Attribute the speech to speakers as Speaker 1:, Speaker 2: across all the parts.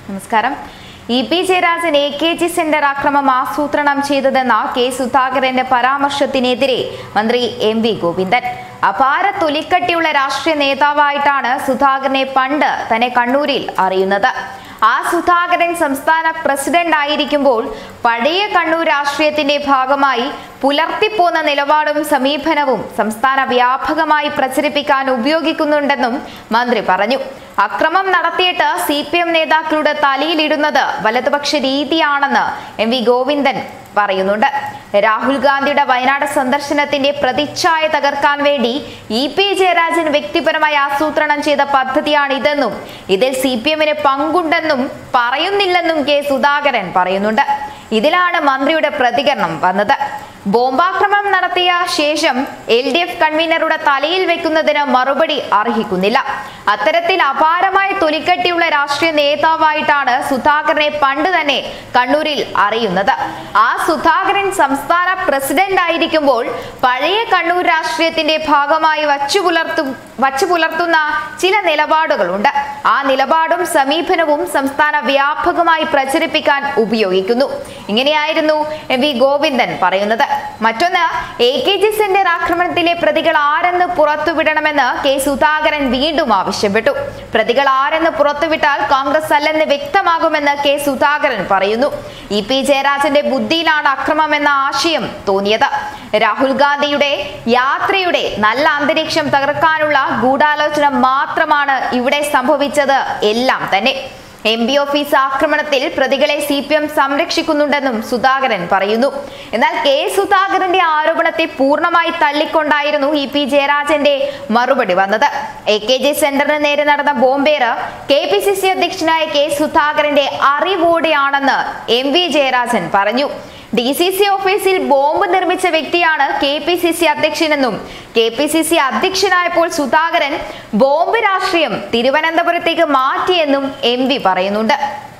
Speaker 1: നമസ്കാരം E P Jayarajan A K G centre ആക്രമം ആസൂത്രണം ചെയ്തതെന്ന കെ സുധാകരന്റെ പരാമർശത്തിനെതിരെ മന്ത്രി എം വി ഗോവിന്ദൻ അപാര തൊലിക്കട്ടിയുള്ള രാഷ്ട്രീയ നേതാവായിട്ടാണ് സുധാകരനെ പണ്ട് തന്നെ കണ്ണൂരിൽ അറിയുന്നത് ആ സുധാകരൻ സംസ്ഥാന പ്രസിഡന്റ് ആയിരിക്കുമ്പോൾ പഴയ കണ്ണൂർ രാഷ്ട്രീയത്തിന്റെ ഭാഗമായി പുലർത്തിപ്പോന്ന നിലപാടും സമീപനവും സംസ്ഥാന വ്യാപകമായി പ്രചരിപ്പിക്കാൻ ഉപയോഗിക്കുന്നുണ്ടെന്നും മന്ത്രി പറഞ്ഞു അക്രമം നടത്തിയിട്ട് സി പി എം നേതാക്കളുടെ തലയിലിടുന്നത് വലതുപക്ഷ രീതിയാണെന്ന് എം വി ഗോവിന്ദൻ പറയുന്നുണ്ട് രാഹുൽ ഗാന്ധിയുടെ വയനാട് സന്ദർശനത്തിന്റെ പ്രതിച്ഛായ തകർക്കാൻ വേണ്ടി ഇ പി ജയരാജൻ വ്യക്തിപരമായി ആസൂത്രണം ചെയ്ത പദ്ധതിയാണ് ഇതെന്നും ഇതിൽ സി പി എമ്മിന് പങ്കുണ്ടെന്നും പറയുന്നില്ലെന്നും കെ സുധാകരൻ പറയുന്നുണ്ട് ഇതിലാണ് മന്ത്രിയുടെ പ്രതികരണം വന്നത് ബോംബാക്രമണം നടത്തിയ ശേഷം എൽ ഡി എഫ് കൺവീനറുടെ തലയിൽ വെക്കുന്നതിന് മറുപടി അർഹിക്കുന്നില്ല അത്തരത്തിൽ അപാരമായ തൊലിക്കട്ടിയുള്ള രാഷ്ട്രീയ നേതാവായിട്ടാണ് സുധാകരനെ പണ്ട് തന്നെ കണ്ണൂരിൽ അറിയുന്നത് ആ സുധാകരൻ സംസ്ഥാന പ്രസിഡന്റ് ആയിരിക്കുമ്പോൾ പഴയ കണ്ണൂർ രാഷ്ട്രീയത്തിന്റെ ഭാഗമായി വച്ചു പുലർത്തും വച്ചു പുലർത്തുന്ന ചില നിലപാടുകളുണ്ട് ആ നിലപാടും സമീപനവും സംസ്ഥാന വ്യാപകമായി പ്രചരിപ്പിക്കാൻ ഉപയോഗിക്കുന്നു ഇങ്ങനെയായിരുന്നു എം വി ഗോവിന്ദൻ പറയുന്നത് മറ്റൊന്ന് എ കെ ജി സെന്റർ ആക്രമണത്തിലെ പ്രതികൾ ആരെന്ന് പുറത്തുവിടണമെന്ന് കെ സുധാകരൻ വീണ്ടും ആവശ്യപ്പെട്ടു പ്രതികൾ ആരെന്ന് പുറത്തുവിട്ടാൽ കോൺഗ്രസ് അല്ലെന്ന് വ്യക്തമാകുമെന്ന് കെ സുധാകരൻ പറയുന്നു ഇ പി ജയരാജന്റെ ബുദ്ധിയിലാണ് അക്രമം എന്ന ആശയം തോന്നിയത് രാഹുൽ ഗാന്ധിയുടെ യാത്രയുടെ നല്ല അന്തരീക്ഷം തകർക്കാനുള്ള ഗൂഢാലോചന മാത്രമാണ് ഇവിടെ സംഭവിച്ചത് എല്ലാം തന്നെ എം പി ഓഫീസ് ആക്രമണത്തിൽ പ്രതികളെ സി പി എം സംരക്ഷിക്കുന്നുണ്ടെന്നും സുധാകരൻ പറയുന്നു എന്നാൽ കെ സുധാകരന്റെ ആരോപണത്തെ പൂർണ്ണമായി തള്ളിക്കൊണ്ടായിരുന്നു ഇ പി ജയരാജന്റെ മറുപടി വന്നത് എ കെ ജി സെന്ററിന് നേരെ നടന്ന ബോംബേറ് കെ പി സി സി അധ്യക്ഷനായ കെ സുധാകരന്റെ അറിവോടെയാണെന്ന് എം വി ജയരാജൻ പറഞ്ഞു ഡി സി സി ഓഫീസിൽ ബോംബ് നിർമ്മിച്ച വ്യക്തിയാണ് കെ പി സി സി അധ്യക്ഷനെന്നും കെ പി സി സി അധ്യക്ഷനായപ്പോൾ സുധാകരൻ ബോംബ് രാഷ്ട്രീയം തിരുവനന്തപുരത്തേക്ക് മാറ്റിയെന്നും എം പി പറയുന്നുണ്ട്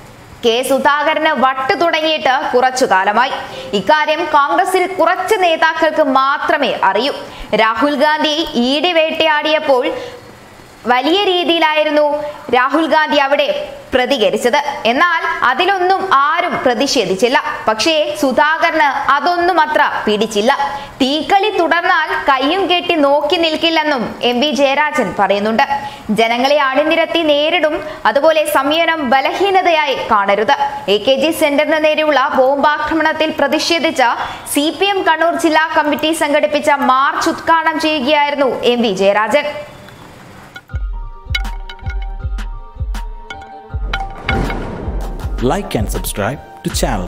Speaker 1: കെ സുധാകരന് വട്ട് തുടങ്ങിയിട്ട് കുറച്ചു കാലമായി ഇക്കാര്യം കോൺഗ്രസിൽ കുറച്ച് നേതാക്കൾക്ക് മാത്രമേ അറിയൂ രാഹുൽ ഗാന്ധി ഈടി വേട്ടയാടിയപ്പോൾ വലിയ രീതിയിലായിരുന്നു രാഹുൽ ഗാന്ധി അവിടെ പ്രതികരിച്ചത് എന്നാൽ അതിലൊന്നും ആരും പ്രതിഷേധിച്ചില്ല പക്ഷേ സുധാകരന് അതൊന്നും അത്ര പിടിച്ചില്ല തീക്കളി തുടർന്നാൽ കയ്യും കെട്ടി നോക്കി നിൽക്കില്ലെന്നും എം വി ജയരാജൻ പറയുന്നുണ്ട് ജനങ്ങളെ അണിനിരത്തി നേരിടും അതുപോലെ സംയമനം ബലഹീനതയായി കാണരുത് എ കെ ജി സെന്ററിന് നേരെയുള്ള ബോംബാക്രമണത്തിൽ പ്രതിഷേധിച്ച സി പി എം കണ്ണൂർ ജില്ലാ കമ്മിറ്റി സംഘടിപ്പിച്ച മാർച്ച് ഉദ്ഘാടനം ചെയ്യുകയായിരുന്നു M V Jayarajan
Speaker 2: like and subscribe to channel